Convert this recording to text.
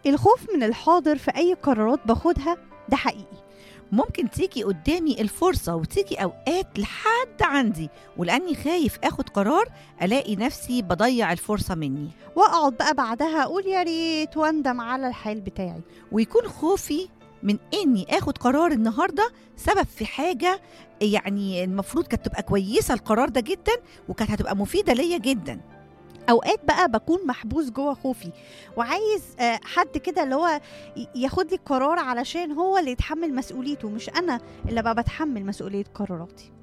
الخوف من الحاضر في أي قرارات باخدها ده حقيقي ممكن تيجي قدامي الفرصة وتيجي أوقات لحد عندي ولأني خايف آخد قرار ألاقي نفسي بضيع الفرصة مني وأقعد بقى بعدها أقول يا ريت وأندم على الحال بتاعي ويكون خوفي من اني اخد قرار النهارده سبب في حاجه يعني المفروض كانت تبقى كويسه القرار ده جدا وكانت هتبقى مفيده ليا جدا اوقات بقى بكون محبوس جوه خوفي وعايز آه، حد كده اللي هو ي- ياخد لي القرار علشان هو اللي يتحمل مسؤوليته مش انا اللي بقى بتحمل مسؤوليه قراراتي